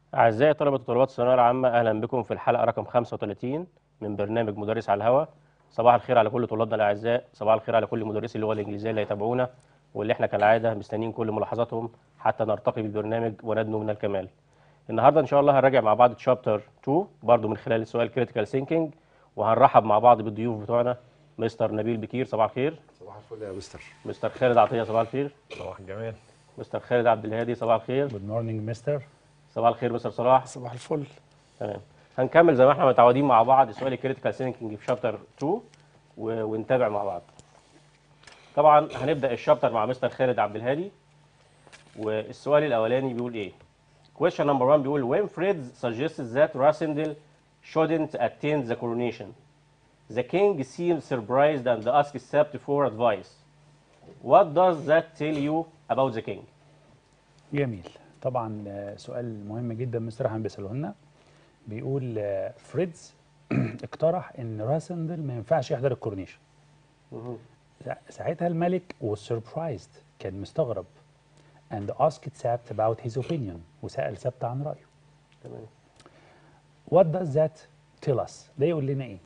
أعزائي طلبة وطلبات الثانوية العامة أهلا بكم في الحلقة رقم 35 من برنامج مدرس على الهواء صباح الخير على كل طلابنا الأعزاء صباح الخير على كل مدرسي اللغة الإنجليزية اللي هيتابعونا واللي احنا كالعادة مستنيين كل ملاحظاتهم حتى نرتقي بالبرنامج وندنو من الكمال النهاردة إن شاء الله هنراجع مع بعض تشابتر 2 برضو من خلال السؤال كريتيكال ثينكينج وهنرحب مع بعض بالضيوف بتوعنا مستر نبيل بكير صباح الخير صباح الفل يا مستر مستر خالد عطية صباح الخير صباح الجمال مستر خالد عبد الهادي صباح الخير جود مورنينج مستر صباح الخير مستر صلاح صباح الفل تمام هنكمل زي ما احنا متعودين مع بعض سؤال الكريتيكال ثينكينج في شابتر 2 و... ونتابع مع بعض طبعا هنبدا الشابتر مع مستر خالد عبد الهادي والسؤال الاولاني بيقول ايه question number 1 بيقول when Fred suggested that Rasindel shouldn't attend the coronation the king seemed surprised and asked Sept for advice what does that tell you about the king جميل طبعا آه، سؤال مهم جدا مستر احمد بيساله لنا بيقول آه، فريدز اقترح ان راسندل ما ينفعش يحضر الكورنيشن مهم. سا- ساعتها الملك was surprised كان مستغرب and asked Sabt about his opinion وسأل سبت عن رأيه تمام what does that tell us ده يقول لنا ايه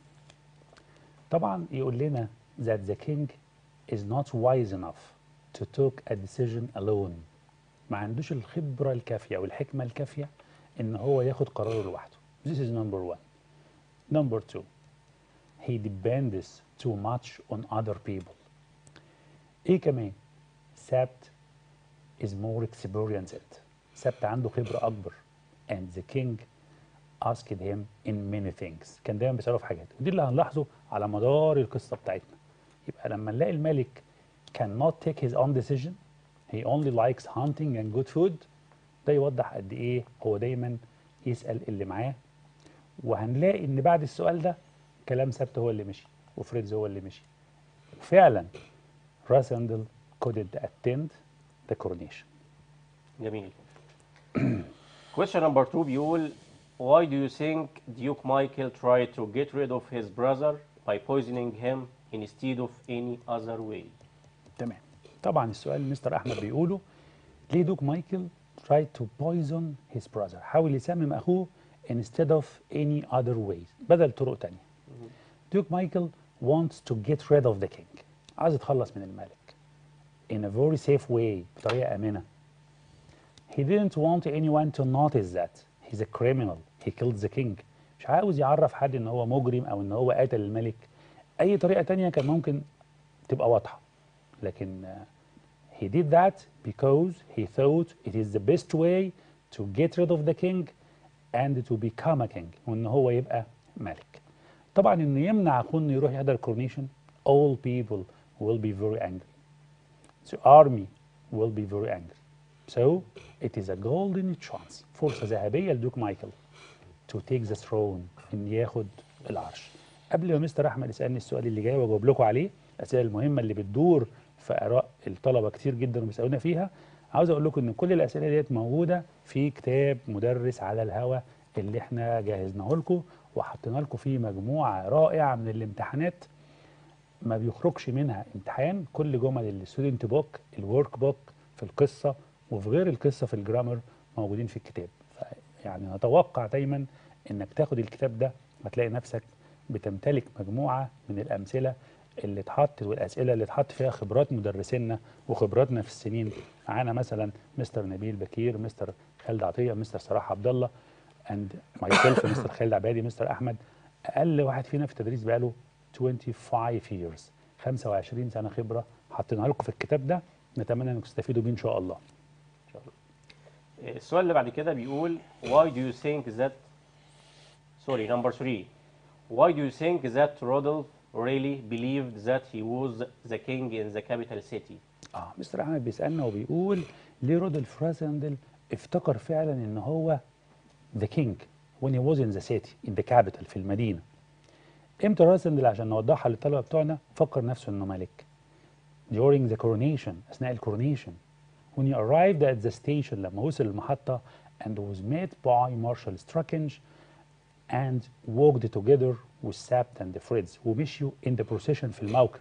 طبعا يقول لنا that the king is not wise enough to take a decision alone ما عندوش الخبرة الكافية والحكمة الكافية ان هو ياخد قراره لوحده this is number one number two he depends too much on other people ايه كمان سبت is more experienced سبت عنده خبرة أكبر and the king asked him in many things كان دايما بيسأله في حاجات ودي اللي هنلاحظه على مدار القصة بتاعتنا يبقى لما نلاقي الملك cannot take his own decision he only likes hunting and good food ده يوضح قد ايه هو دايما يسأل اللي معاه وهنلاقي ان بعد السؤال ده كلام سبت هو اللي مشي وفريدز هو اللي مشي وفعلا راسندل couldn't attend the coronation جميل question number 2 بيقول why do you think Duke Michael tried to get rid of his brother by poisoning him instead of any other way تمام طبعا السؤال اللي مستر احمد بيقوله ليه دوك مايكل tried to poison his brother حاول يسمم اخوه instead of any other ways بدل طرق تانية دوك مايكل wants to get rid of the king عايز يتخلص من الملك in a very safe way بطريقة آمنة he didn't want anyone to notice that he's a criminal he killed the king مش عاوز يعرف حد ان هو مجرم او ان هو قتل الملك اي طريقة تانية كان ممكن تبقى واضحة لكن آه، he did that because he thought it is the best way to get rid of the king and to become a king وان هو يبقى ملك طبعا انه يمنع اخوه انه يروح يحضر coronation all people will be very angry the army will be very angry so it is a golden chance فرصة ذهبية لدوك مايكل to take the throne ان ياخد العرش قبل ما مستر احمد يسالني السؤال اللي جاي واجاوب لكم عليه الاسئله المهمه اللي بتدور في اراء الطلبه كتير جدا وبيسالونا فيها عاوز اقول لكم ان كل الاسئله ديت موجوده في كتاب مدرس على الهوا اللي احنا جهزناه لكم وحطينا لكم فيه مجموعه رائعه من الامتحانات ما بيخرجش منها امتحان كل جمل الستودنت بوك الورك بوك في القصه وفي غير القصه في الجرامر موجودين في الكتاب ف- يعني نتوقع دايما انك تاخد الكتاب ده هتلاقي نفسك بتمتلك مجموعه من الامثله اللي اتحط والاسئله اللي اتحط فيها خبرات مدرسينا وخبراتنا في السنين معانا مثلا مستر نبيل بكير مستر خالد عطيه مستر صلاح عبد الله اند ماي سيلف مستر خالد عبادي مستر احمد اقل واحد فينا في التدريس بقاله 25 years 25 سنه خبره حاطينها لكم في الكتاب ده نتمنى انكم تستفيدوا بيه ان شاء الله إن شاء الله. السؤال اللي بعد كده بيقول why do you think that sorry number 3 why do you think that Rodolph really believed that he was the king in the capital city اه مستر احمد بيسالنا وبيقول ليه رودولف راسندل افتكر فعلا ان هو ذا كينج when he was in the city in the capital في المدينه امتى راسندل عشان نوضحها للطلبه بتوعنا فكر نفسه انه ملك during the coronation اثناء الكورونيشن when he arrived at the station لما وصل المحطه and was met by Marshal Strachange and walked together with Sapt and the Fritz ومشيوا in the procession في الموكب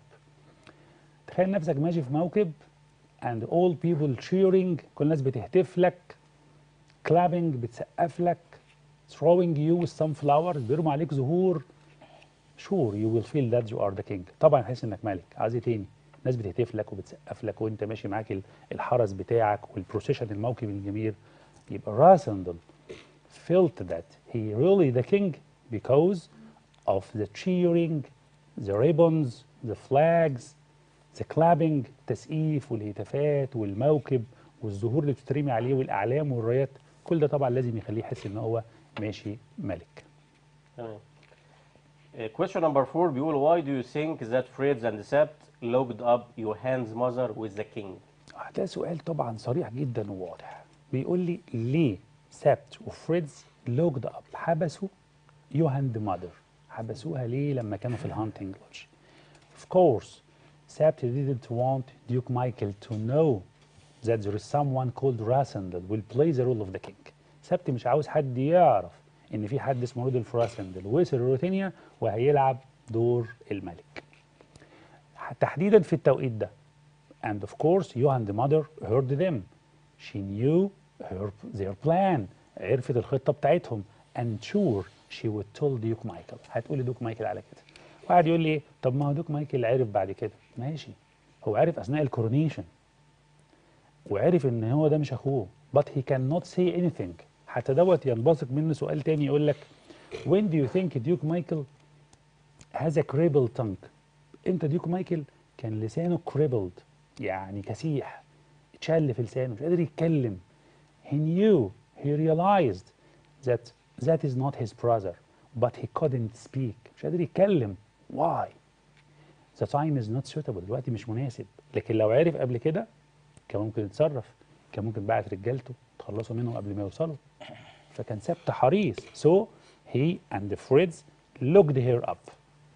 تخيل نفسك ماشي في موكب and all people cheering كل الناس بتهتف لك clapping بتسقف لك throwing you with some flowers بيرموا عليك زهور sure you will feel that you are the king طبعا هتحس انك ملك عايز ايه تاني الناس بتهتف لك وبتسقف لك وانت ماشي معاك ال- الحرس بتاعك والبروسيشن الموكب الجميل يبقى راسندل felt that he really the king because of the cheering the ribbons the flags the clapping التسقيف والهتافات والموكب والزهور اللي بتترمي عليه والاعلام والرايات كل ده طبعا لازم يخليه يحس ان هو ماشي ملك تمام Uh, question number four بيقول why do you think that Fritz and Sept locked up Johan's mother with the king? آه، ده سؤال طبعا صريح جدا وواضح بيقول لي ليه سبت وفريدز لوجد اب حبسوا يوهان مادر حبسوها ليه لما كانوا في الهانتنج لودج Of course Sept didn't want Duke Michael to know that there is someone called Rasandel will play the role of the king سبت مش عاوز حد يعرف ان في حد اسمه رودولف راسندل وصل روتينيا وهيلعب دور الملك تحديدا في التوقيت ده And of course, Johann the mother heard them. She knew her, their plan. عرفت الخطة بتاعتهم. And sure, she would tell Duke Michael. هتقول لدوك مايكل على كده. واحد يقول لي إيه؟ طب ما هو دوك مايكل عرف بعد كده. ماشي. هو عرف أثناء الكورونيشن. وعرف إن هو ده مش أخوه. But he cannot say anything. حتى دوت ينبثق منه سؤال تاني يقول لك When do you think Duke Michael has a crippled tongue؟ امتى ديوك مايكل كان لسانه crippled يعني كسيح اتشل في لسانه مش قادر يتكلم he knew he realized that that is not his brother but he couldn't speak مش قادر يتكلم why the time is not suitable الوقت مش مناسب لكن لو عرف قبل كده كان ممكن يتصرف كان ممكن بعت رجالته تخلصوا منهم قبل ما يوصلوا فكان سبت حريص so he and Fritz looked her up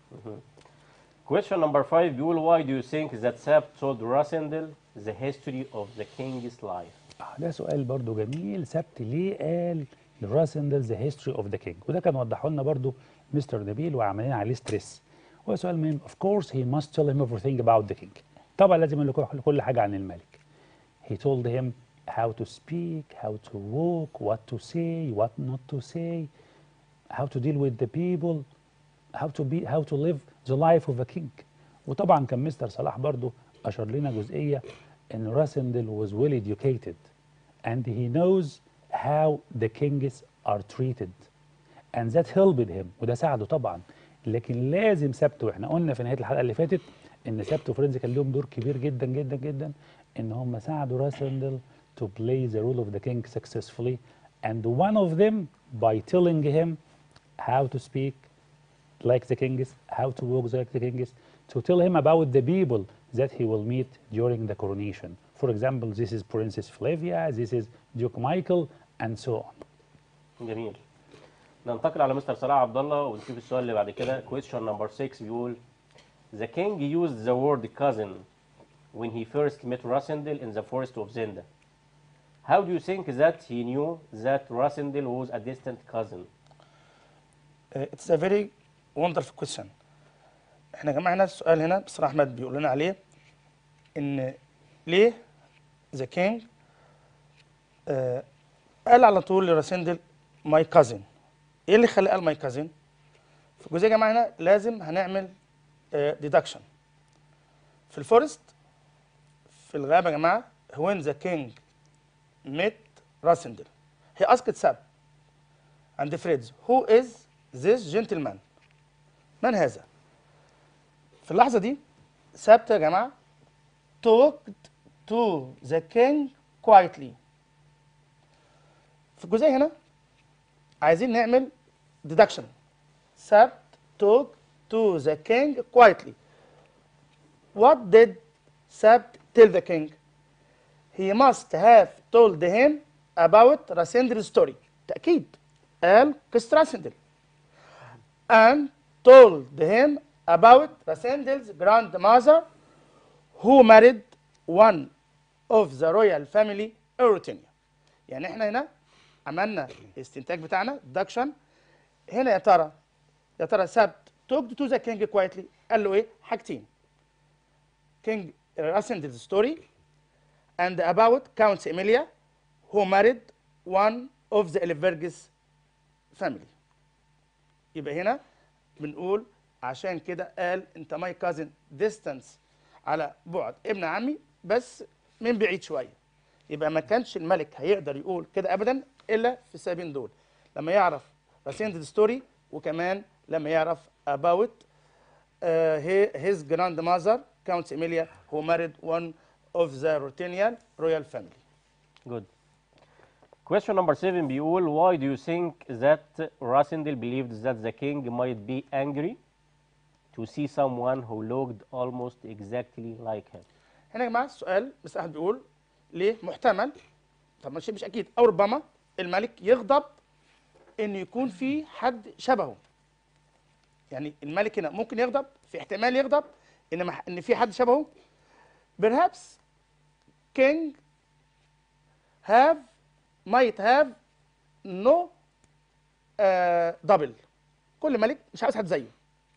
Question number five بيقول why do you think that Sept told Rasindel the history of the king's life? آه، ده سؤال برضو جميل سبت ليه قال لراسندل ذا هيستوري اوف ذا كينج وده كان وضحه لنا برضو مستر نبيل وعملنا عليه ستريس هو سؤال مهم اوف كورس هي must tell him everything about the king طبعا لازم يقول له كل حاجه عن الملك he told him how to speak how to walk what to say what not to say how to deal with the people how to be how to live the life of a king وطبعا كان مستر صلاح برضو اشار لنا جزئيه ان راسندل was well educated and he knows how the kings are treated and that helped him وده ساعده طبعا لكن لازم سبت واحنا قلنا في نهايه الحلقه اللي فاتت ان سبت وفرنز كان لهم دور كبير جدا جدا جدا ان هم ساعدوا راسندل to play the role of the king successfully and one of them by telling him how to speak like the kings, how to walk like the kings, to tell him about the people that he will meet during the coronation. For example, this is Princess Flavia, this is Duke Michael, and so on. جميل ننتقل على مستر صلاح عبد الله ونشوف السؤال اللي بعد كده question number 6 بيقول The king used the word cousin when he first met Rasindel in the forest of Zenda. How do you think that he knew that Rasindel was a distant cousin? Uh, it's a very wonderful question. احنا يا جماعه هنا السؤال هنا مستر احمد بيقول لنا عليه ان ليه ذا كينج قال على طول لراسندل ماي كازن ايه اللي خلاه قال ماي كازن في الجزء يا جماعه هنا لازم هنعمل ديدكشن في الفورست في الغابه يا جماعه when the king met راسندل he asked Sab and Fritz who is this gentleman من هذا في اللحظة دي سبت يا جماعة talked to the king quietly في الجزء هنا عايزين نعمل deduction سبت talked to the king quietly what did سبت tell the king he must have told him about Rasendel's story تأكيد قال قصة راسندل and told him about Rasendel's grandmother who married one of the royal family in Ruritania. يعني احنا هنا عملنا الاستنتاج بتاعنا deduction هنا يا ترى يا ترى سبت talked to the king quietly قال له ايه حاجتين King Rasendel's story and about Count Emilia who married one of the Elbergis family يبقى هنا بنقول عشان كده قال انت ماي كازن ديستانس على بعد ابن عمي بس من بعيد شويه يبقى ما كانش الملك هيقدر يقول كده ابدا الا في السببين دول لما يعرف راسيند ستوري وكمان لما يعرف about uh, he- his grandmother Count Emilia who married one of the Ruthenian royal family Good. Question number seven بيقول why do you think that Rasindel believed that the king might be angry to see someone who looked almost exactly like him? هنا يا جماعه السؤال بس احد بيقول ليه محتمل طب شيء مش اكيد او ربما الملك يغضب ان يكون في حد شبهه يعني الملك هنا ممكن يغضب في احتمال يغضب ان مح- ان في حد شبهه perhaps king have might have no uh, double كل ملك مش عاوز حد زيه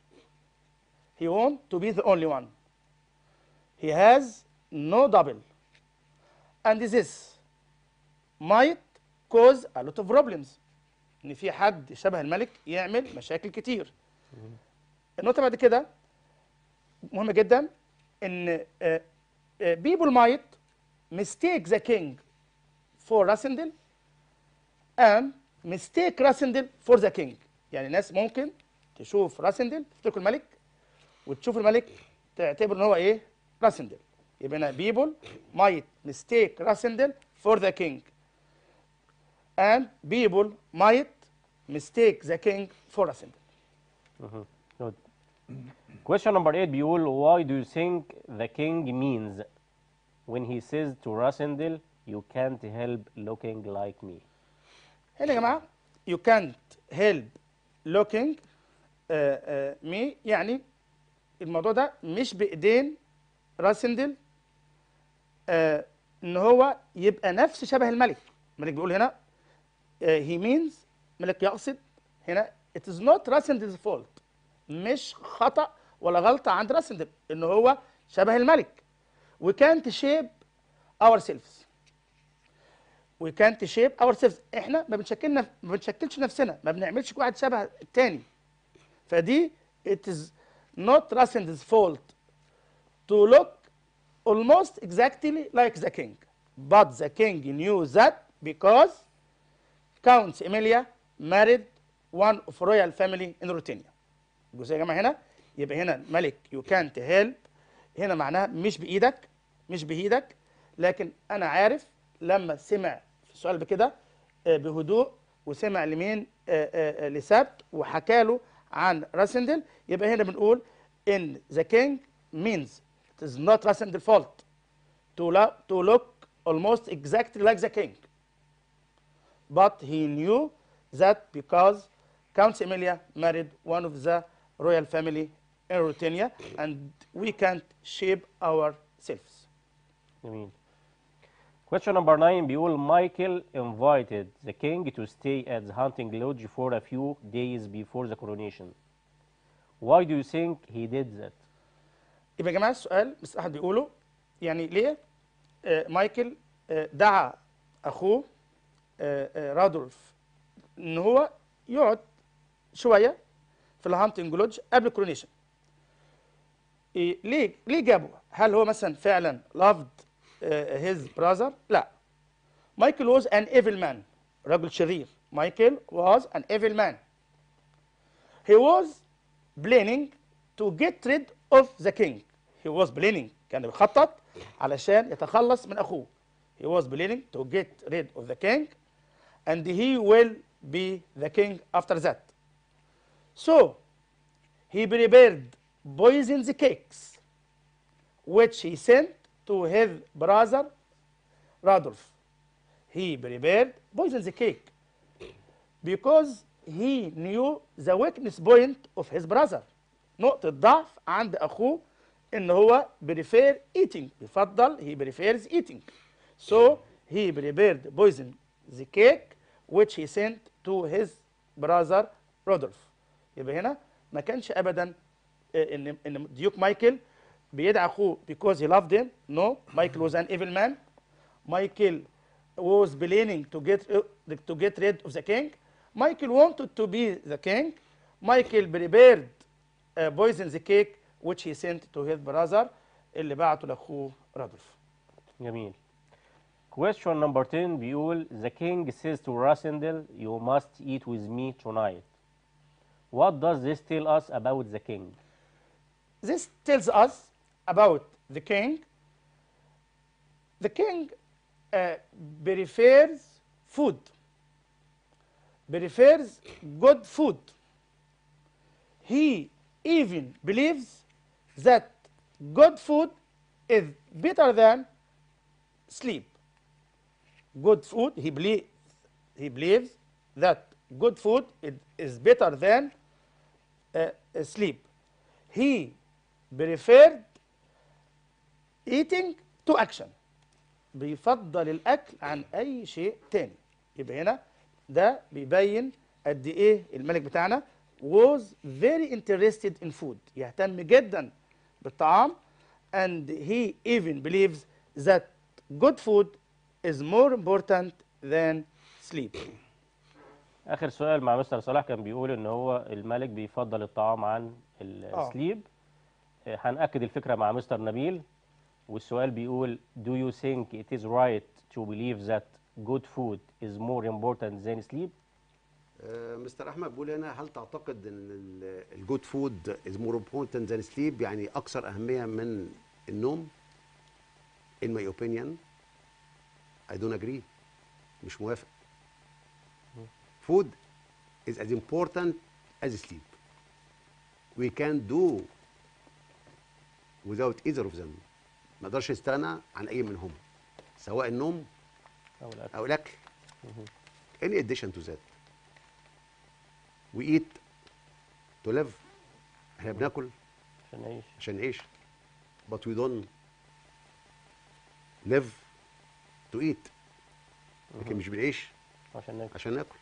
he want to be the only one he has no double and this might cause a lot of problems ان في حد شبه الملك يعمل مشاكل كتير النقطه بعد كده مهمه جدا ان آه، آه، people might mistake the king for Rasindel and mistake Rasindel for the king يعني ناس ممكن تشوف راسندل تفتكر الملك وتشوف الملك تعتبر ان هو ايه راسندل يبقى هنا people might mistake راسندل for the king and people might mistake the king for راسندل Good. Question number eight بيقول why do you think the king means when he says to Rasindel you can't help looking like me? هنا يا جماعه you can't help looking uh, uh, me يعني الموضوع ده مش بايدين راسندل uh, ان هو يبقى نفس شبه الملك الملك بيقول هنا uh, he means الملك يقصد هنا it is not راسندل's fault مش خطأ ولا غلطة عند راسندل ان هو شبه الملك we can't shape ourselves we can't shape ourselves احنا ما بنشكلنا ما بنشكلش نفسنا ما بنعملش واحد شبه التاني فدي it is not Rasendel's fault to look almost exactly like the king but the king knew that because Count Emilia married one of royal family in Ruthenia الجزئيه يا جماعه هنا يبقى هنا ملك you can't help هنا معناها مش بايدك مش بايدك لكن انا عارف لما سمع في السؤال بكده آه، بهدوء وسمع لمين آه، آه، آه، لسبت وحكى له عن راسندل يبقى هنا بنقول ان the king means it is not Rasendel's fault to, lo- to look almost exactly like the king but he knew that because Count Emilia married one of the royal family in Ruthenia and we can't shape ourselves. جميل. Question number nine بيقول Michael invited the king to stay at the hunting lodge for a few days before the coronation. Why do you think he did that? يبقى يا جماعه السؤال بس احد بيقوله يعني ليه آه مايكل آه دعا اخوه آه آه رادولف ان هو يقعد شويه في الهانتنج لودج قبل الكورونيشن إيه ليه ليه جابه هل هو مثلا فعلا loved هيز براذر لا مايكل was an evil man رجل شرير مايكل was an evil man he was planning to get rid of the king he was planning كان بيخطط علشان يتخلص من اخوه he was planning to get rid of the king and he will be the king after that so he prepared poisoned cakes which he sent to his brother Radolf he prepared poisoned cake because he knew the weakness point of his brother نقطة ضعف عند أخوه إن هو prefer eating بيفضل he prefers eating so he prepared poison the cake which he sent to his brother Rodolph يبقى هنا ما كانش أبدا آه، إن إن ديوك مايكل بيدعي أخوه because he loved him no مايكل was an evil man مايكل was planning to get uh, to get rid of the king. Michael wanted to be the king. Michael prepared uh, poison the cake which he sent to his brother اللي بعته لاخوه رادولف. جميل question number 10 بيقول the king says to Rasindel you must eat with me tonight what does this tell us about the king This tells us about the king. The king uh, prefers food, prefers good food. He even believes that good food is better than sleep. Good food, he believes, he believes that good food is, is better than uh, sleep. He preferred eating to action بيفضل الاكل عن اي شيء تاني يبقى هنا ده بيبين قد ايه الملك بتاعنا was very interested in food يهتم جدا بالطعام and he even believes that good food is more important than sleep اخر سؤال مع مستر صلاح كان بيقول ان هو الملك بيفضل الطعام عن السليب آه، هنأكد الفكرة مع مستر نبيل والسؤال بيقول do you think it is right to believe that good food is more important than sleep آه، مستر احمد بيقول هنا هل تعتقد ان الجود فود از مور امبورتنت ذان سليب يعني اكثر اهميه من النوم in my opinion I don't agree مش موافق food is as important as sleep we can do without either of them ما اقدرش استغنى عن اي منهم سواء النوم او الاكل او الاكل in addition to that we eat to live احنا بناكل عشان نعيش عشان نعيش but we don't live to eat لكن مش بنعيش عشان ناكل عشان ناكل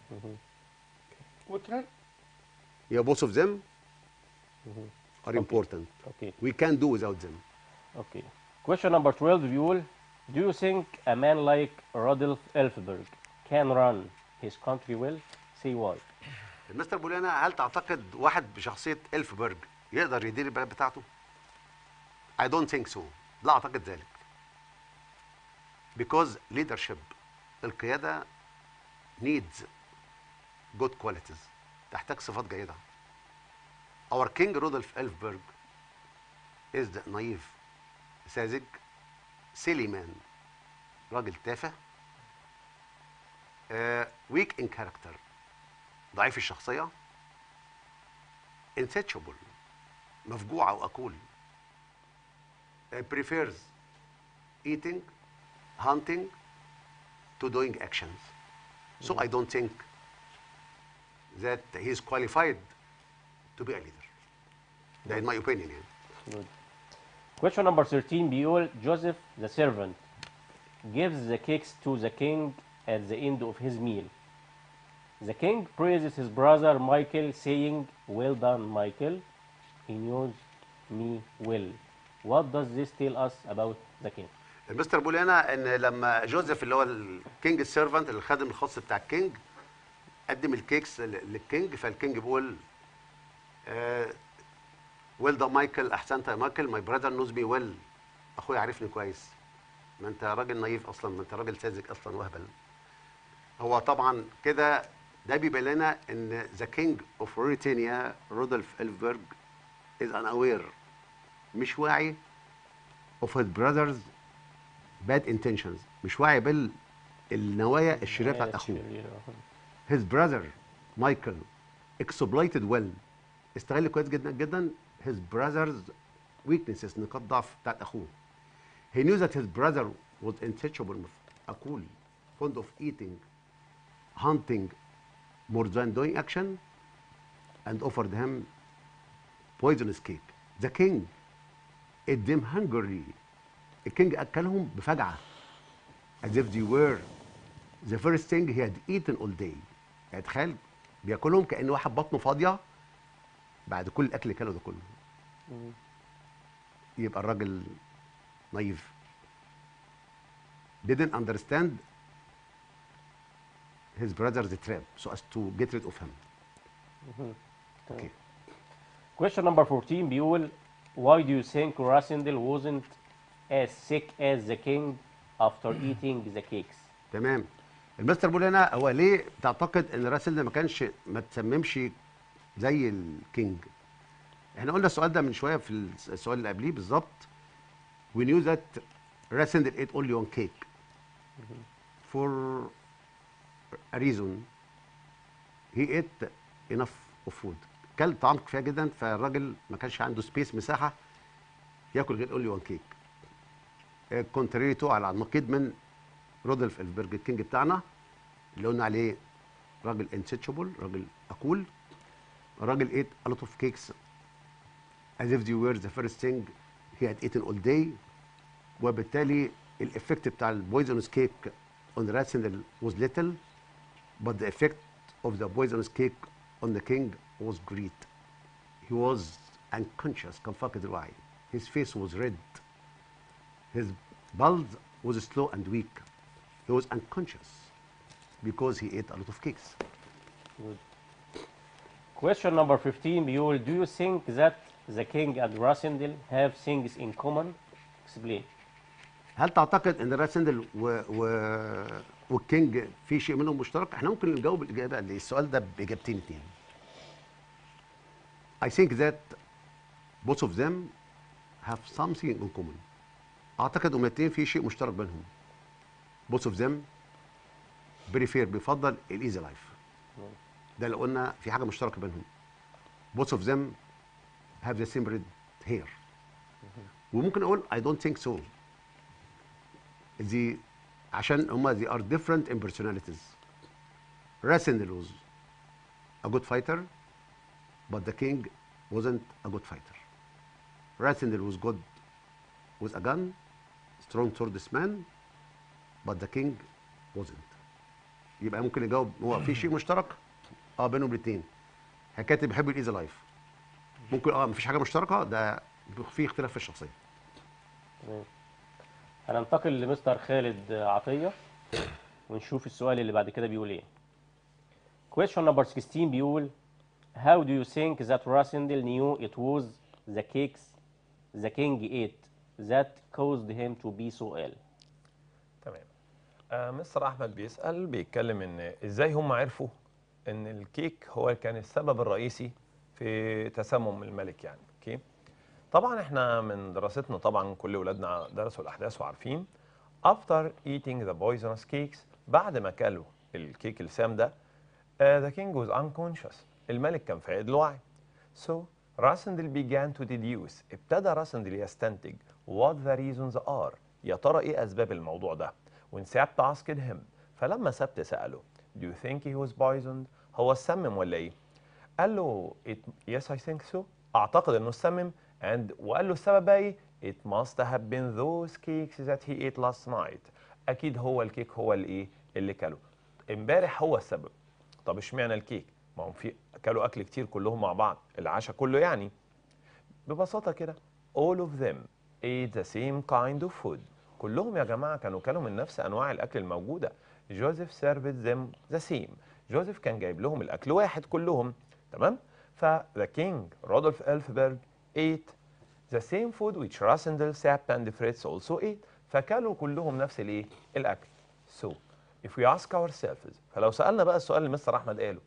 we can yeah both of them are important اوكي we can't do without them اوكي question number 12 بيقول do you think a man like Rodolf Elfberg can run his country well say why المستر بولانا هل تعتقد واحد بشخصيه الفبرج يقدر يدير البلد بتاعته؟ I don't think so لا اعتقد ذلك because leadership القياده needs good qualities تحتاج صفات جيده our king رودولف الفبرج is the naive ساذج silly man راجل تافه uh, weak in character ضعيف الشخصية insatiable مفجوع أو أكول uh, prefers eating hunting to doing actions so I don't think that he is qualified to be a leader ده in my opinion يعني Good. Question number 13 بيقول Joseph the servant gives the cakes to the king at the end of his meal. The king praises his brother Michael saying, Well done, Michael. He knows me well. What does this tell us about the king? المستر بيقول هنا ان لما جوزيف اللي هو الكينج السيرفنت الخادم الخاص بتاع الكينج قدم الكيكس لل- للكينج فالكينج بيقول ويل ده مايكل احسنت يا مايكل ماي براذر نوز مي ويل اخويا عارفني كويس ما انت راجل نايف اصلا ما انت راجل ساذج اصلا وهبل هو طبعا كده ده بيبين لنا ان ذا كينج اوف موريتانيا رودولف الفبرج از ان اوير مش واعي اوف his brothers bad intentions مش واعي بالنوايا الشريره بتاعت اخوه his brother مايكل exploited well استغل كويس جدا جدا his brother's weaknesses نقاط ضعف بتاعت اخوه he knew that his brother was insatiable أقول fond of eating hunting more than doing action and offered him poisonous cake the king ate them hungrily الكينج اكلهم بفجعه as if they were the first thing he had eaten all day يعني تخيل بياكلهم كان واحد بطنه فاضيه بعد كل الاكل اللي كله ده كله يبقى الراجل نايف didn't understand his brother's trap so as to get rid of him. Okay. Question number 14 بيقول Why do you think Rasindel wasn't as sick as the king after eating the cakes? تمام المستر بيقول هنا هو ليه تعتقد ان راسل ده ما كانش ما تسممش زي الكينج احنا قلنا السؤال ده من شويه في السؤال اللي قبليه بالظبط we knew that Rasindel ate only one cake for a reason he ate enough of food كل طعام كفايه جدا فالراجل ما كانش عنده سبيس مساحه ياكل غير only one cake كونتريري تو على النقيض من رودولف البرج الكينج بتاعنا اللي قلنا عليه راجل انسيتشبل راجل اكول راجل ate a lot of cakes as if they were the first thing he had eaten all day وبالتالي الافكت بتاع البويزونس كيك on the Ratzinger was little but the effect of the poisonous cake on the king was great he was unconscious كان فاقد الوعي his face was red his pulse was slow and weak he was unconscious because he ate a lot of cakes Question number 15 بيقول Do you think that the king and Rasindel have things in common? Explain. هل تعتقد ان راسندل و... و... والكينج في شيء منهم مشترك؟ احنا ممكن نجاوب الاجابه للسؤال ده باجابتين اتنين. I think that both of them have something in common. اعتقد هما الاثنين في شيء مشترك بينهم. Both of them prefer بيفضل الايزي لايف. ده اللي قلنا في حاجه مشتركه بينهم. Both of them have the same red hair. وممكن اقول I don't think so. دي عشان هما they are different in personalities. Rasindel was a good fighter, but the king wasn't a good fighter. Rasindel was good with a gun, strong swordsman, but the king wasn't. يبقى ممكن يجاوب هو في شيء مشترك اه بينهم الاثنين. حكايه بيحب الايزي لايف. ممكن اه مفيش حاجه مشتركه ده في اختلاف في الشخصيه. تمام. هننتقل لمستر خالد عطية ونشوف السؤال اللي بعد كده بيقول ايه. Question number 16 بيقول How do you think that Rasindel knew it was the cakes the king ate that caused him to be so ill? تمام آه مستر احمد بيسال بيتكلم ان ازاي هم عرفوا ان الكيك هو كان السبب الرئيسي في تسمم الملك يعني اوكي طبعا احنا من دراستنا طبعا كل ولادنا درسوا الاحداث وعارفين after eating the poisonous cakes بعد ما كلوا الكيك السام ده uh, the king was unconscious الملك كان فاقد الوعي so راسندل began to deduce ابتدى راسندل يستنتج what the reasons are يا ترى ايه اسباب الموضوع ده when سابت asked him فلما سبت سأله do you think he was poisoned هو اتسمم ولا ايه قال له it, yes I think so اعتقد انه اتسمم and وقال له السبب بقى ايه it must have been those cakes that he ate last night اكيد هو الكيك هو الايه اللي كله امبارح هو السبب طب اشمعنى الكيك ما هم في كلوا اكل كتير كلهم مع بعض العشاء كله يعني ببساطه كده all of them ate the same kind of food كلهم يا جماعه كانوا كلوا من نفس انواع الاكل الموجوده جوزيف served them the same جوزيف كان جايب لهم الاكل واحد كلهم تمام ف the king رودولف الفبرج ate the same food which Rassendel, Sapt and Fritz also ate فكلوا كلهم نفس الايه الاكل so if we ask ourselves فلو سالنا بقى السؤال اللي مستر احمد قاله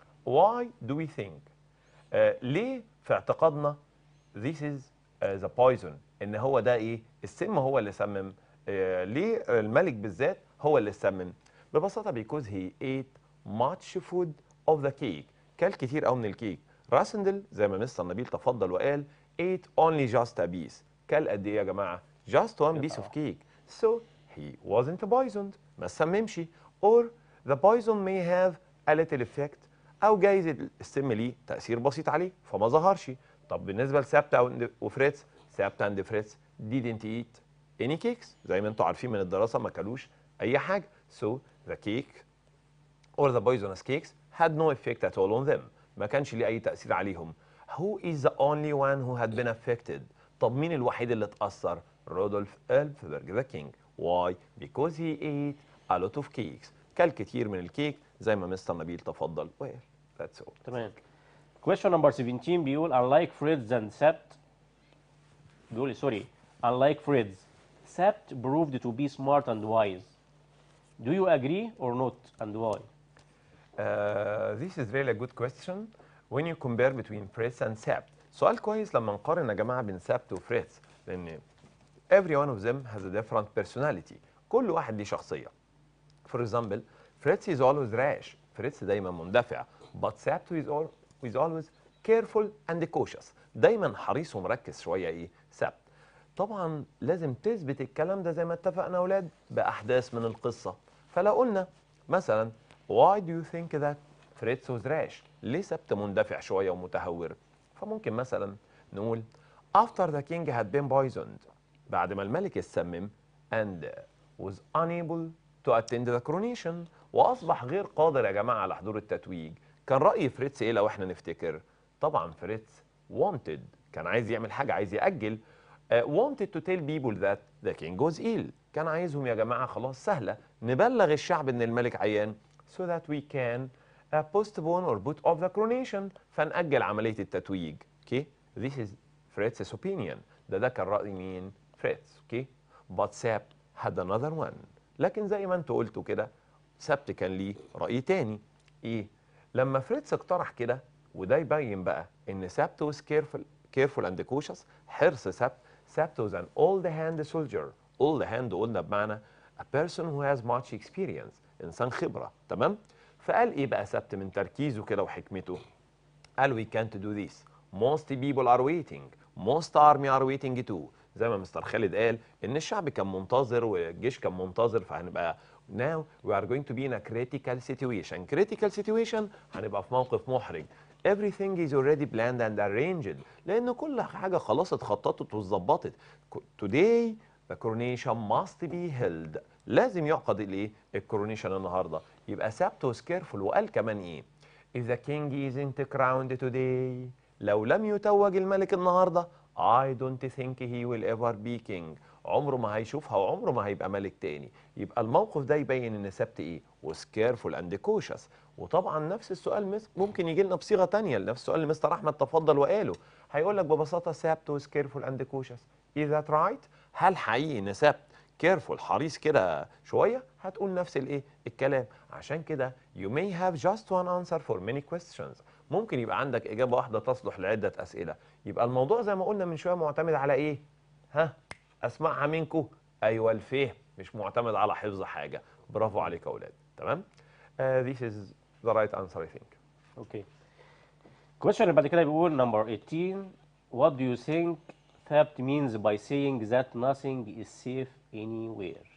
why do we think آه ليه في اعتقادنا this is uh, the poison ان هو ده ايه السم هو اللي سمم آه ليه الملك بالذات هو اللي سمم ببساطه because he ate much food of the cake كل كتير قوي من الكيك راسندل زي ما مستر نبيل تفضل وقال ate only just a piece كل قد ايه يا جماعه just one piece of cake so he wasn't poisoned ما سممش or the poison may have a little effect او جايز السم ليه تاثير بسيط عليه فما ظهرش طب بالنسبه لسابتا وفريتز سابتا اند فريتز didn't eat any cakes زي ما انتم عارفين من الدراسه ما كلوش اي حاجه so the cake or the poisonous cakes had no effect at all on them ما كانش ليه اي تاثير عليهم who is the only one who had been affected طب مين الوحيد اللي اتاثر رودولف الفبرج the king why because he ate a lot of cakes كل كتير من الكيك زي ما مستر نبيل تفضل وقال that's all تمام question number 17 بيقول unlike Fritz and Sept بيقول سوري unlike Fritz Sept proved to be smart and wise do you agree or not and why Uh, this is really a good question when you compare between Fritz and Sept. سؤال كويس لما نقارن يا جماعة بين سبت وفريتز لأن every one of them has a different personality. كل واحد ليه شخصية. For example, Fritz is always rash. فريتز دايما مندفع. But Sept is, all, is always careful and cautious. دايما حريص ومركز شوية إيه؟ سبت. طبعا لازم تثبت الكلام ده زي ما اتفقنا يا اولاد باحداث من القصه فلو قلنا مثلا why do you think that Fritz was rash ليه سبت مندفع شويه ومتهور فممكن مثلا نقول after the king had been poisoned بعد ما الملك اتسمم and was unable to attend the coronation واصبح غير قادر يا جماعه على حضور التتويج كان راي فريتز ايه لو احنا نفتكر طبعا فريتز wanted كان عايز يعمل حاجه عايز ياجل uh, wanted to tell people that the king was ill كان عايزهم يا جماعة خلاص سهلة نبلغ الشعب ان الملك عيان so that we can uh, postpone or put off the coronation فنأجل عملية التتويج okay this is Fritz's opinion ده ده كان رأي مين فريتز okay but Sept had another one لكن زي ما انتوا قلتوا كده سبت كان ليه رأي تاني ايه لما فريتز اقترح كده وده يبين بقى ان سبت was careful careful and cautious حرص سبت سبت was an old hand soldier old hand قلنا بمعنى a person who has much experience انسان خبرة تمام فقال ايه بقى سبت من تركيزه كده وحكمته قال we can't do this most people are waiting most army are waiting too زي ما مستر خالد قال ان الشعب كان منتظر والجيش كان منتظر فهنبقى now we are going to be in a critical situation critical situation هنبقى في موقف محرج everything is already planned and arranged لان كل حاجه خلاص اتخططت واتظبطت today the coronation must be held لازم يعقد الايه الكورونيشن النهارده يبقى سبت was careful وقال كمان ايه if the king isn't crowned today لو لم يتوج الملك النهارده I don't think he will ever be king عمره ما هيشوفها وعمره ما هيبقى ملك تاني يبقى الموقف ده يبين ان سبت ايه was careful and cautious وطبعا نفس السؤال مس- ممكن يجي لنا بصيغه تانية نفس السؤال اللي مستر احمد تفضل وقاله هيقول لك ببساطه سبت was careful and cautious is that right هل حقيقي ان سبت كيرفول حريص كده شويه هتقول نفس الايه الكلام عشان كده you may have just one answer for many questions ممكن يبقى عندك اجابه واحده تصلح لعده اسئله يبقى الموضوع زي ما قلنا من شويه معتمد على ايه ها اسمعها منكم ايوه الفهم مش معتمد على حفظ حاجه برافو عليك يا اولاد تمام uh, this is the right answer I think اوكي question اللي بعد كده بيقول number 18 what do you think Thabt means by saying that nothing is safe anywhere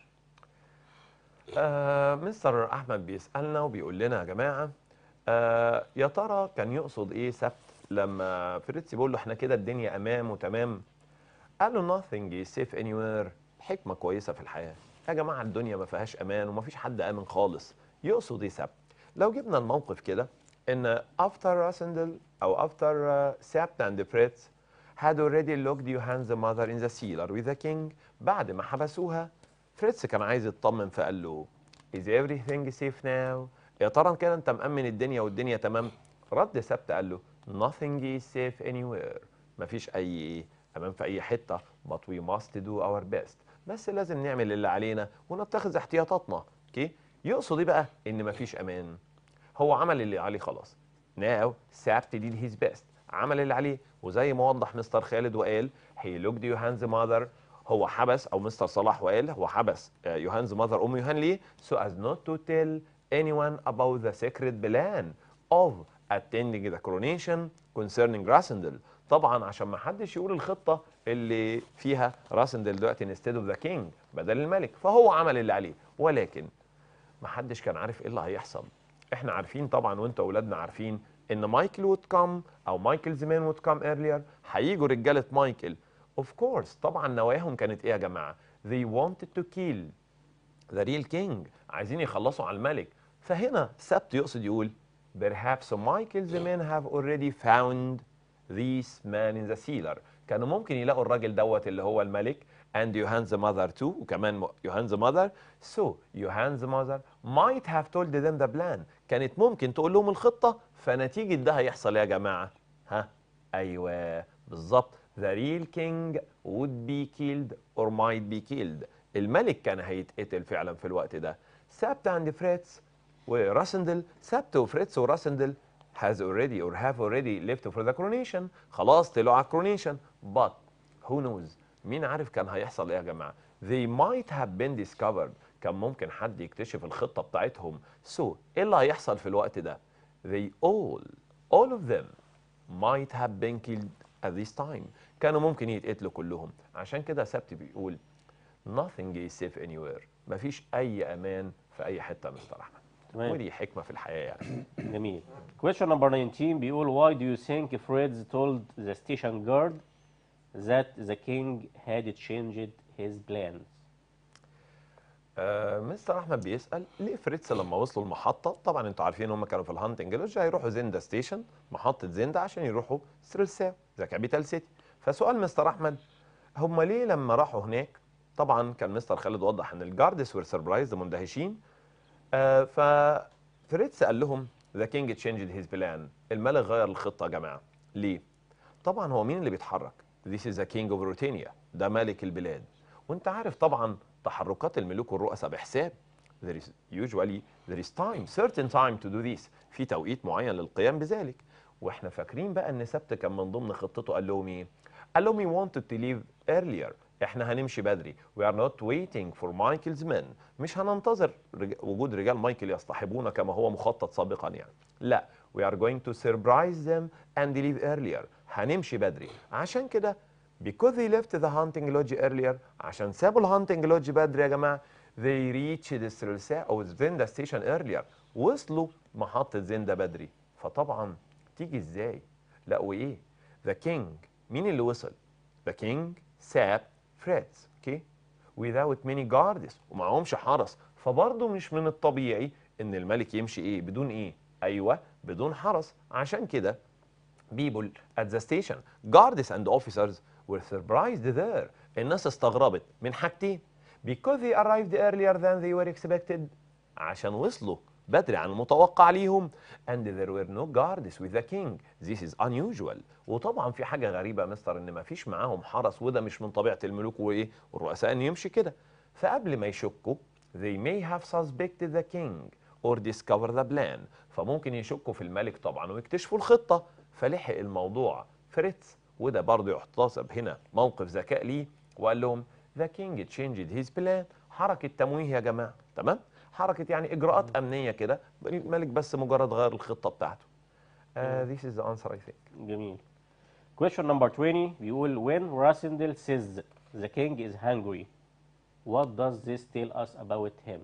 آه مستر احمد بيسالنا وبيقول لنا يا جماعه آه يا ترى كان يقصد ايه سبت لما فريتسي بيقول له احنا كده الدنيا امان وتمام قال له nothing is safe anywhere حكمه كويسه في الحياه يا جماعه الدنيا ما فيهاش امان وما فيش حد امن خالص يقصد ايه سبت لو جبنا الموقف كده ان after راسندل او after uh, سبت and Fritz had already locked Johan's mother in the cellar with the king بعد ما حبسوها فريتز كان عايز يطمن فقال له is everything safe now يا ترى كده انت مأمن الدنيا والدنيا تمام رد سبت قال له nothing is safe anywhere مفيش اي امان في اي حته but we must do our best بس لازم نعمل اللي علينا ونتخذ احتياطاتنا اوكي يقصد ايه بقى ان مفيش امان هو عمل اللي عليه خلاص now سابت did his best عمل اللي عليه وزي ما وضح مستر خالد وقال he looked Johan's mother هو حبس او مستر صلاح وقال هو حبس آه، يوهانز ماذر ام يوهان ليه so as not to tell anyone about the secret plan of attending the coronation concerning راسندل طبعا عشان ما حدش يقول الخطه اللي فيها راسندل دلوقتي instead of the king بدل الملك فهو عمل اللي عليه ولكن ما حدش كان عارف ايه اللي هيحصل احنا عارفين طبعا وانت اولادنا عارفين ان مايكل وود كام او مايكل زمان وود كام earlier هيجوا رجاله مايكل اوف كورس طبعا نواياهم كانت ايه يا جماعه they wanted to kill the real king عايزين يخلصوا على الملك فهنا سبت يقصد يقول perhaps Michael's men have already found this man in the cellar كانوا ممكن يلاقوا الراجل دوت اللي هو الملك and Johan's mother too وكمان يوهانز mother so Johan's mother might have told them the plan كانت ممكن تقول لهم الخطة فنتيجة ده هيحصل إيه يا جماعة ها أيوة بالظبط the real king would be killed or might be killed الملك كان هيتقتل فعلا في الوقت ده سابت عند فريتز وراسندل سابت وفريتز وراسندل has already or have already left for the coronation خلاص طلعوا على coronation but who knows مين عارف كان هيحصل ايه يا جماعه they might have been discovered كان ممكن حد يكتشف الخطه بتاعتهم so ايه اللي هيحصل في الوقت ده they all all of them might have been killed at this time كانوا ممكن يتقتلوا كلهم عشان كده سبت بيقول nothing is safe anywhere مفيش اي امان في اي حته يا مستر احمد تمام. ودي حكمه في الحياه يعني جميل question number 19 بيقول why do you think Fred told the station guard that the king had changed his plans آه مستر احمد بيسال ليه فريتز لما وصلوا المحطه طبعا انتوا عارفين هم كانوا في الهانتنج لوج هيروحوا زندا ستيشن محطه زندا عشان يروحوا ستريلساو ذا كابيتال سيتي فسؤال مستر احمد هم ليه لما راحوا هناك طبعا كان مستر خالد وضح ان الجاردس وير سربرايز مندهشين آه ففريتز قال لهم ذا كينج تشينجد هيز بلان الملك غير الخطه يا جماعه ليه طبعا هو مين اللي بيتحرك This is the king of Ruritania ده ملك البلاد وانت عارف طبعا تحركات الملوك والرؤساء بحساب there is usually there is time certain time to do this في توقيت معين للقيام بذلك واحنا فاكرين بقى ان سبت كان من ضمن خطته قال لهم ايه قال لهم we wanted to leave earlier احنا هنمشي بدري we are not waiting for Michael's men مش هننتظر رج... وجود رجال مايكل يصطحبونا كما هو مخطط سابقا يعني لا we are going to surprise them and leave earlier هنمشي بدري عشان كده because they left the hunting lodge earlier عشان سابوا الهانتنج لودج بدري يا جماعه they reached الثلاثاء او زندا ستيشن earlier وصلوا محطه زندا بدري فطبعا تيجي ازاي لا وايه the king مين اللي وصل the king ساب فريتز اوكي without many guards ومعهمش حرس فبرضه مش من الطبيعي ان الملك يمشي ايه بدون ايه ايوه بدون حرس عشان كده people at the station guards and officers were surprised there الناس استغربت من حاجتين because they arrived earlier than they were expected عشان وصلوا بدري عن المتوقع ليهم and there were no guards with the king this is unusual وطبعا في حاجه غريبه يا مستر ان ما فيش معاهم حرس وده مش من طبيعه الملوك وايه والرؤساء ان يمشي كده فقبل ما يشكوا they may have suspected the king or discover the plan فممكن يشكوا في الملك طبعا ويكتشفوا الخطه فلحق الموضوع فريتز وده برضه يحتسب هنا موقف ذكاء ليه وقال لهم ذا كينج changed هيز بلان حركه تمويه يا جماعه تمام حركه يعني اجراءات امنيه كده الملك بس مجرد غير الخطه بتاعته uh, this is the answer I think جميل question number 20 بيقول when Rasindel says the king is hungry what does this tell us about him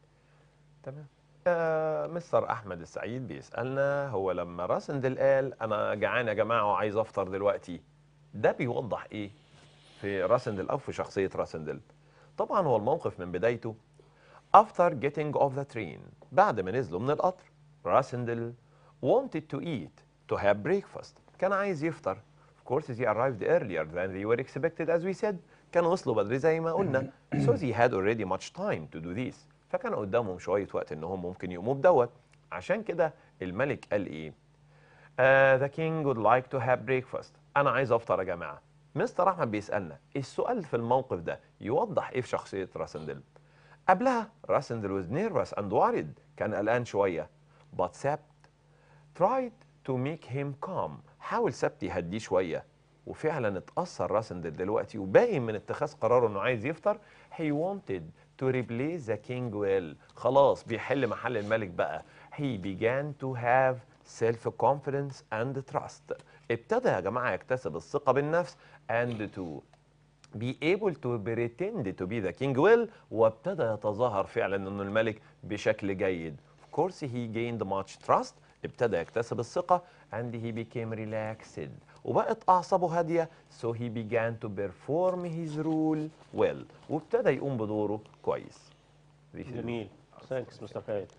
تمام آه مستر احمد السعيد بيسالنا هو لما راسندل قال انا جعان يا جماعه وعايز افطر دلوقتي ده بيوضح ايه في راسندل او في شخصيه راسندل طبعا هو الموقف من بدايته after getting off the train بعد ما نزلوا من القطر راسندل wanted to eat to have breakfast كان عايز يفطر of course they arrived earlier than they were expected as we said كانوا وصلوا بدري زي ما قلنا so they had already much time to do this فكان قدامهم شويه وقت انهم ممكن يقوموا بدوت عشان كده الملك قال ايه uh, the king would like to have breakfast انا عايز افطر يا جماعه مستر احمد بيسالنا السؤال في الموقف ده يوضح ايه في شخصيه راسندل قبلها راسندل was nervous and worried كان قلقان شويه but سبت tried to make him calm حاول سبت يهديه شويه وفعلا اتأثر راسندل دلوقتي وباين من اتخاذ قراره انه عايز يفطر he wanted to replace the king well خلاص بيحل محل الملك بقى he began to have self confidence and trust ابتدى يا جماعه يكتسب الثقه بالنفس and to be able to pretend to be the king well وابتدى يتظاهر فعلا انه الملك بشكل جيد of course he gained much trust ابتدى يكتسب الثقة and he became relaxed وبقت أعصابه هادية so he began to perform his role well وابتدى يقوم بدوره كويس This is- جميل ثانكس مستر خالد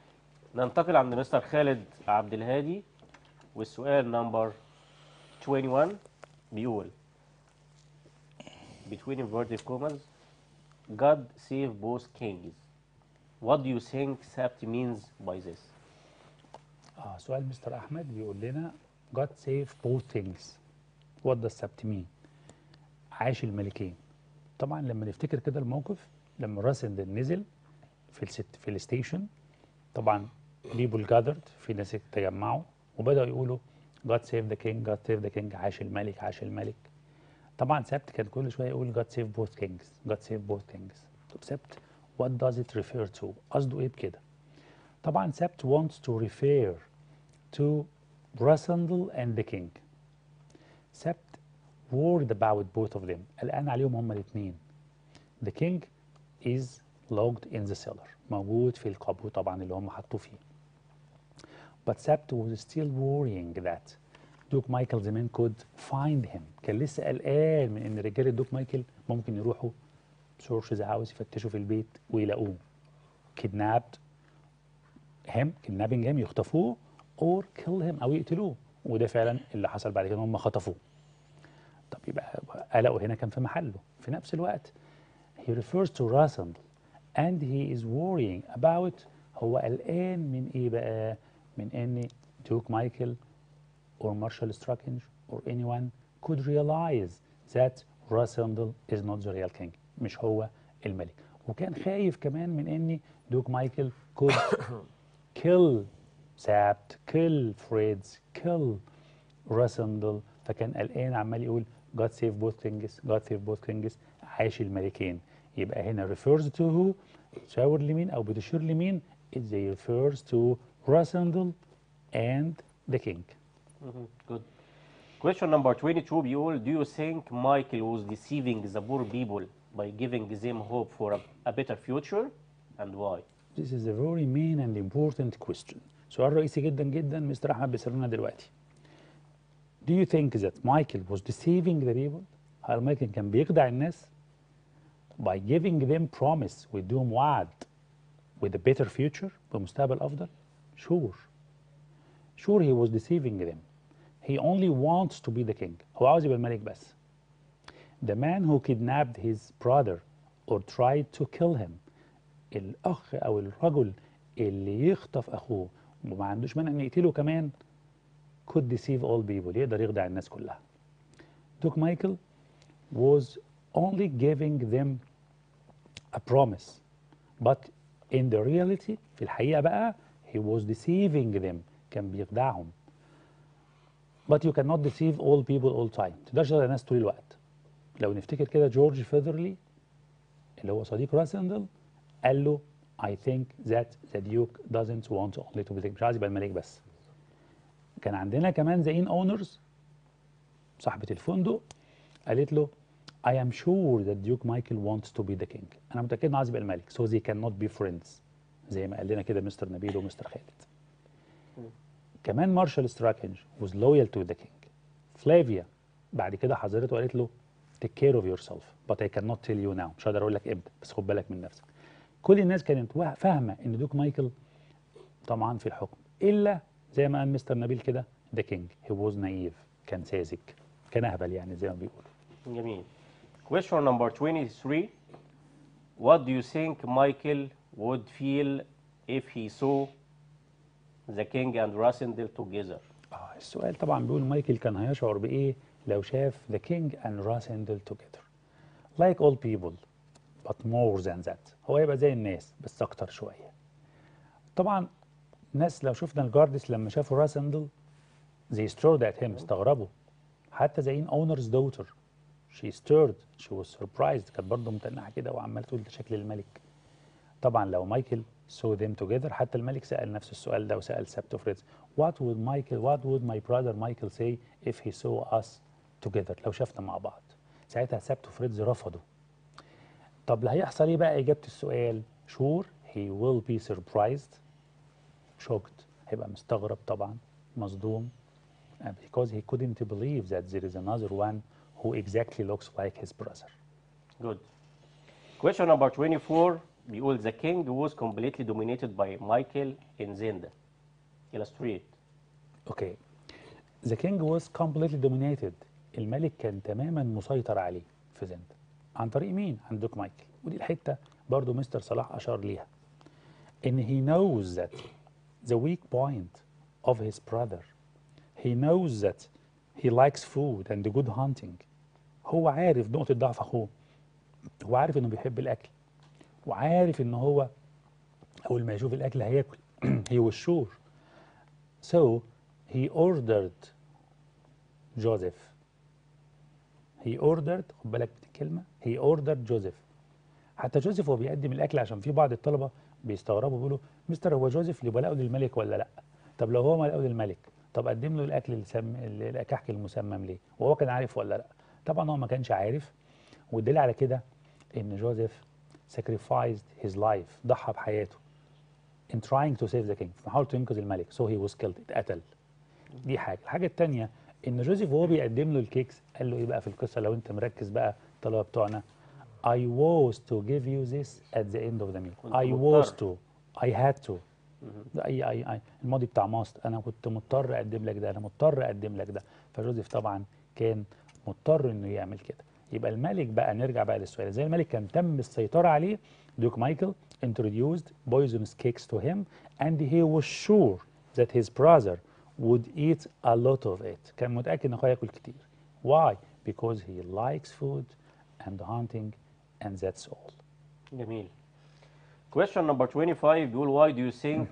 ننتقل عند مستر خالد عبد الهادي والسؤال نمبر 21 بيقول between inverted commas God save both kings what do you think Sabt means by this اه سؤال مستر احمد بيقول لنا God save both things what does Sabt mean عاش الملكين طبعا لما نفتكر كده الموقف لما راسندل نزل في الست في الستيشن طبعا people gathered في ناس تجمعوا وبداوا يقولوا God save the king God save the king عاش الملك عاش الملك طبعا سبت كان كل شويه يقول God save both kings God save both kings طب سبت what does it refer to قصده ايه بكده طبعا سبت wants to refer to Rasandal and the king سبت worried about both of them قلقان عليهم هما الاثنين the king is locked in the cellar موجود في القبو طبعا اللي هم حطوه فيه but Sept was still worrying that دوك مايكل زمان could find him كان لسه قلقان من ان رجاله دوك مايكل ممكن يروحوا سورش ذا هاوس يفتشوا في البيت ويلاقوه kidnapped him kidnapping him يخطفوه or kill him او يقتلوه وده فعلا اللي حصل بعد كده هم خطفوه طب يبقى قلقه هنا كان في محله في نفس الوقت he refers to Rasandal and he is worrying about هو قلقان من ايه بقى من ان دوك مايكل or Marshal Strachan or anyone could realize that Rasandal is not the real king مش هو الملك وكان خايف كمان من ان دوك مايكل could kill سابت kill فريدز kill راسندل فكان قلقان عمال يقول God save both kings God save both kings عاش الملكين يبقى هنا refers to who تشاور لمين او بتشير لمين it they refers to Rasandal and the king good question number 22 بيقول do you think Michael was deceiving the poor people by giving them hope for a, a better future and why This is a very main and important question. سؤال رئيسي جدا جدا مستر احمد بيسالونا دلوقتي. Do you think that Michael was deceiving the people؟ هل مايكل كان بيخدع الناس؟ By giving them promise ويديهم وعد with a better future بمستقبل أفضل؟ Sure. Sure he was deceiving them. He only wants to be the king. هو عاوز يبقى الملك بس. The man who kidnapped his brother or tried to kill him الاخ او الرجل اللي يخطف اخوه وما عندوش مانع انه يقتله كمان could deceive all people يقدر يخدع الناس كلها دوك مايكل was only giving them a promise but in the reality في الحقيقة بقى he was deceiving them كان بيخدعهم but you cannot deceive all people all time تقدرش تخدع الناس طول الوقت لو نفتكر كده جورج فيذرلي اللي هو صديق راسندل قال له I think that the Duke doesn't want only to be the مش عايز يبقى الملك بس كان عندنا كمان ذا ان اونرز صاحبة الفندق قالت له I am sure that Duke Michael wants to be the king أنا متأكد إنه عايز يبقى الملك so they cannot be friends زي ما قال لنا كده مستر نبيل ومستر خالد كمان مارشال ستراكنج was loyal to the king فلافيا بعد كده حذرته وقالت له take care of yourself but I cannot tell you now مش هقدر اقول لك امتى بس خد بالك من نفسك كل الناس كانت وا- فاهمه ان دوك مايكل طبعا في الحكم الا زي ما قال مستر نبيل كده the king he was naive كان ساذج كان اهبل يعني زي ما بيقولوا جميل question number 23 what do you think Michael would feel if he saw the king and Rasindel together اه السؤال طبعا بيقول مايكل كان هيشعر بايه لو شاف the king and Rasindel together like all people but more than that هو يبقى زي الناس بس اكتر شويه طبعا الناس لو شفنا الجاردس لما شافوا راسندل they stared at him استغربوا حتى زي ان اونرز daughter she stirred she was surprised كانت برضه متنحه كده وعماله تقول ده شكل الملك طبعا لو مايكل saw them together حتى الملك سأل نفس السؤال ده وسأل سابتو فريدز what would Michael what would my brother Michael say if he saw us together لو شافنا مع بعض ساعتها سابتو فريدز رفضوا طب اللي هيحصل ايه بقى اجابه السؤال sure he will be surprised shocked هيبقى مستغرب طبعا مصدوم uh, because he couldn't believe that there is another one who exactly looks like his brother good question number 24 بيقول the king was completely dominated by Michael in Zenda illustrate اوكي ذا كينج واز completely dominated الملك كان تماما مسيطر عليه في زند عن طريق مين؟ عن دوك مايكل ودي الحته برضو مستر صلاح اشار ليها and he knows that the weak point of his brother he knows that he likes food and good hunting هو عارف نقطة ضعف أخوه هو عارف إنه بيحب الأكل وعارف إن هو أول ما يشوف الأكل هياكل he was sure so he ordered Joseph he ordered خد بالك من الكلمة he ordered Joseph حتى جوزيف وهو بيقدم الأكل عشان في بعض الطلبة بيستغربوا بيقولوا مستر هو جوزيف اللي بلاقه للملك ولا لأ طب لو هو ملاقه للملك طب قدم له الأكل السم... الكحك المسمم ليه وهو كان عارف ولا لأ طبعا هو ما كانش عارف والدليل على كده إن جوزيف sacrificed his life ضحى بحياته in trying to save the king في محاولة ينقذ الملك so he was killed اتقتل دي حاجة الحاجة التانية إن جوزيف وهو بيقدم له الكيكس قال له إيه بقى في القصة لو أنت مركز بقى الطلبة بتوعنا I was to give you this at the end of the meal كنت I was مضطر. to I had to ده أي أي أي الماضي بتاع ماست أنا كنت مضطر أقدم لك ده أنا مضطر أقدم لك ده فجوزيف طبعا كان مضطر إنه يعمل كده يبقى الملك بقى نرجع بقى للسؤال زي الملك كان تم السيطرة عليه دوك مايكل introduced poisonous cakes to him and he was sure that his brother would eat a lot of it كان متأكد إن أخوه ياكل كتير why because he likes food and hunting and that's all جميل question number 25 بيقول why do you think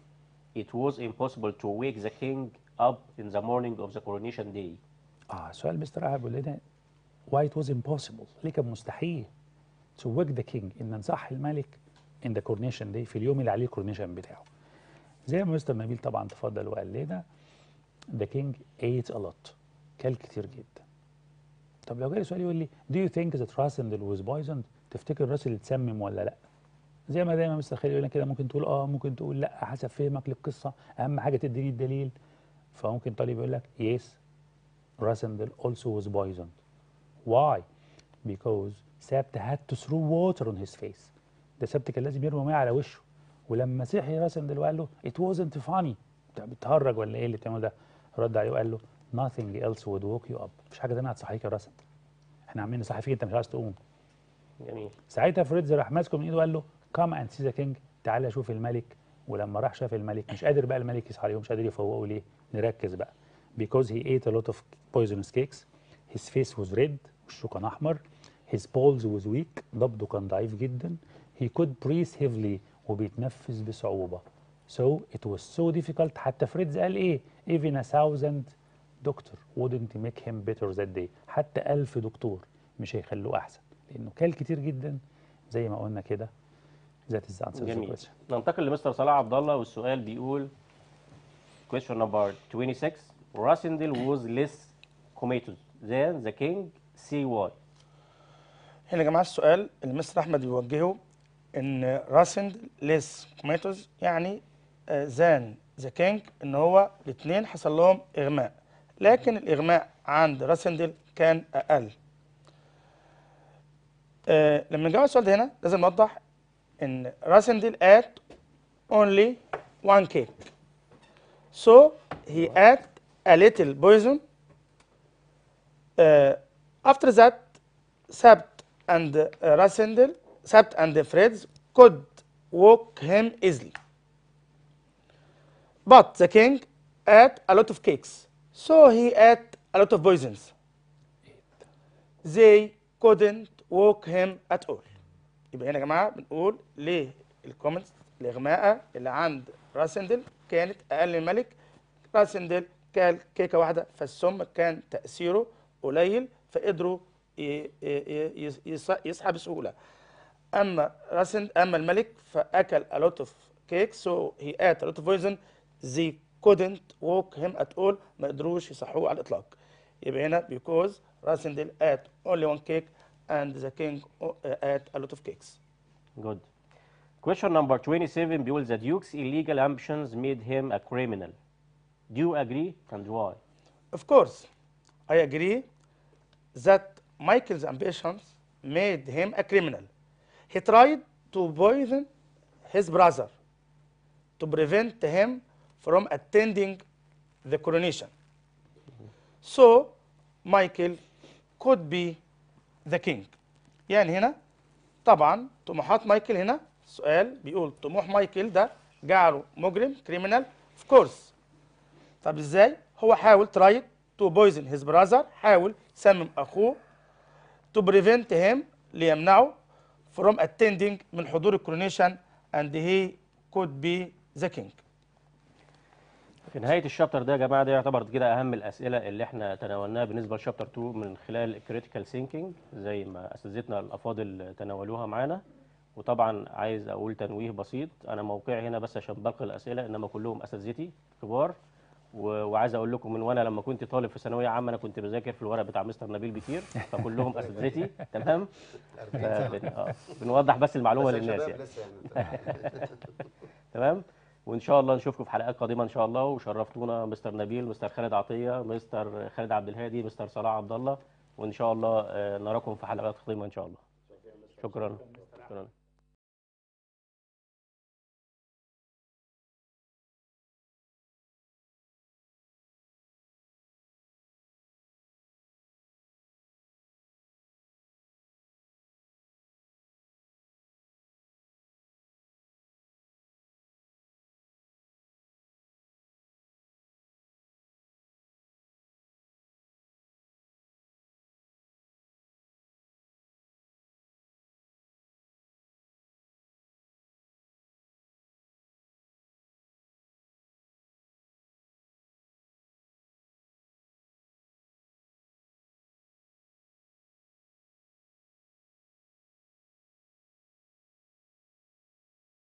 it was impossible to wake the king up in the morning of the coronation day اه سؤال مستر أحمد بيقول لنا why it was impossible ليه كان مستحيل to wake the king ان نصح الملك in the coronation day في اليوم اللي عليه الكورنيشن بتاعه زي ما مستر نبيل طبعا تفضل وقال لنا the king ate a lot كل كتير جدا طب لو جالي سؤال يقول لي do you think that Rassendel was poisoned تفتكر راسل اتسمم ولا لا زي ما دايما مستر خالد يقول لنا كده ممكن تقول اه ممكن تقول لا حسب فهمك للقصه اهم حاجه تديني الدليل فممكن طالب يقول لك yes Rassendel also was poisoned Why? Because سبت had to throw water on his face. ده سبت كان لازم يرمي ميه على وشه ولما صحي راسندل وقال له it wasn't funny انت بتهرج ولا ايه اللي بتعمله ده؟ رد عليه وقال له nothing else would wake you up مفيش حاجه تانيه هتصحيك يا راسندل احنا عاملين نصحي فيك انت مش عايز تقوم جميل ساعتها فريدز راح ماسكه من ايده وقال له come and see the king تعالى شوف الملك ولما راح شاف الملك مش قادر بقى الملك يصحى عليه مش قادر يفوقه ليه نركز بقى because he ate a lot of poisonous cakes his face was red وشه كان احمر his pulse was weak نبضه كان ضعيف جدا he could breathe heavily وبيتنفس بصعوبة so it was so difficult حتى فريدز قال ايه even a thousand doctor wouldn't make him better that day حتى ألف دكتور مش هيخلوه أحسن لأنه كل كتير جدا زي ما قلنا كده that is the answer to the جميل question ننتقل لمستر صلاح عبد الله والسؤال بيقول question number 26 Rassendel was less comatose than the king see why هنا يا جماعه السؤال اللي مستر احمد بيوجهه ان راسند ليس كوميتوز يعني زان ذا كينج ان هو الاثنين حصل لهم اغماء لكن الاغماء عند راسندل كان اقل آه لما نجاوب السؤال ده هنا لازم نوضح ان راسندل ات only one cake so he ate a little poison uh, after that Sabt and uh, Rassendel, Sabt and the Freds could walk him easily. But the king ate a lot of cakes, so he ate a lot of poisons. They couldn't walk him at all. يبقى هنا يا جماعه بنقول ليه الكومنتس الاغماء اللي عند راسندل كانت اقل من الملك راسندل كان كيكه واحده فالسم كان تاثيره قليل فقدروا ي- ي- ي- يص- يصحى بسهوله اما راسند اما الملك فاكل a lot of cake so he ate a lot of poison they couldn't walk him at all ما قدروش يصحوه على الاطلاق يبقى هنا because راسندل ate only one cake and the king uh, ate a lot of cakes good question number 27 بيقول the duke's illegal ambitions made him a criminal do you agree and why Of course, I agree that Michael's ambitions made him a criminal. He tried to poison his brother to prevent him from attending the coronation. So, Michael could be the king. يعني هنا طبعا طموحات مايكل هنا السؤال بيقول طموح مايكل ده جعله مجرم كريمنال اوف كورس طب ازاي هو حاول ترايد تو بويزن هيز براذر حاول سمم اخوه to prevent him ليمنعه from attending من حضور الكورونيشن and he could be the king في نهايه الشابتر ده يا جماعه ده يعتبر كده اهم الاسئله اللي احنا تناولناها بالنسبه لشابتر 2 من خلال الكريتيكال ثينكينج زي ما اساتذتنا الافاضل تناولوها معانا وطبعا عايز اقول تنويه بسيط انا موقعي هنا بس عشان بلقي الاسئله انما كلهم اساتذتي كبار و- وعايز اقول لكم من وانا لما كنت طالب في ثانويه عامه انا كنت بذاكر في الورق بتاع مستر نبيل بكير فكلهم اساتذتي تمام فبن- آه، بنوضح بس المعلومه بس يا للناس شباب يعني لسه يعني تمام وان شاء الله نشوفكم في حلقات قادمه ان شاء الله وشرفتونا مستر نبيل مستر خالد عطيه مستر خالد عبد الهادي مستر صلاح عبد الله وان شاء الله آه، نراكم في حلقات قادمه ان شاء الله شكرا شكرا